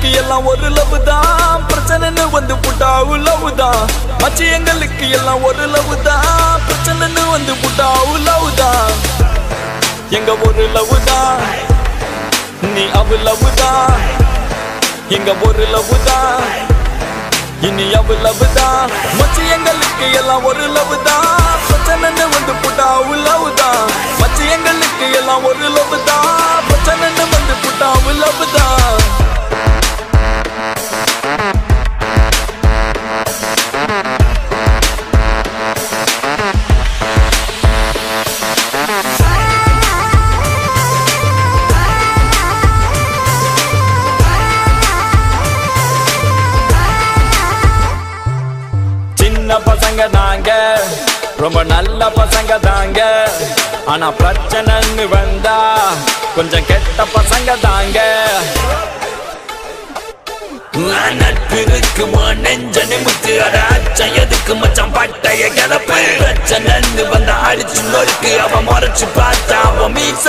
எங்களுக்கு எல்லாம் ஒரு லவ் தான் பிரச்சனைன்னு வந்து புட்டா லவ் தான் மச்சி எங்களுக்கு எல்லாம் ஒரு லவ் தான் பிரச்சனைன்னு வந்து புட்டா லவ் தான் எங்க ஒரு லவ் தான் நீ அவ லவ் தான் எங்க ஒரு லவ் தான் இனி அவ லவ் தான் மச்சி எங்களுக்கு எல்லாம் ஒரு லவ் தான் பிரச்சனைன்னு வந்து புட்டா லவ் தான் மச்சி எங்களுக்கு எல்லாம் ஒரு லவ் தான் பிரச்சனைன்னு வந்து புட்டா லவ் தான் சின்ன பசங்க நாங்க ரொம்ப நல்ல பசங்க தாங்க ஆனா பிரச்சனைன்னு வந்தா கொஞ்சம் கெட்ட பசங்க தாங்க நட்பு இருக்கு நெஞ்ச நிமித்து அட அச்சம் எதுக்கு மச்சான் பட்டைய கிளப்பு பிரச்சனைன்னு வந்த அடிச்சு நொறுக்கு அவன் முறைச்சு பார்த்தா அவன் மீச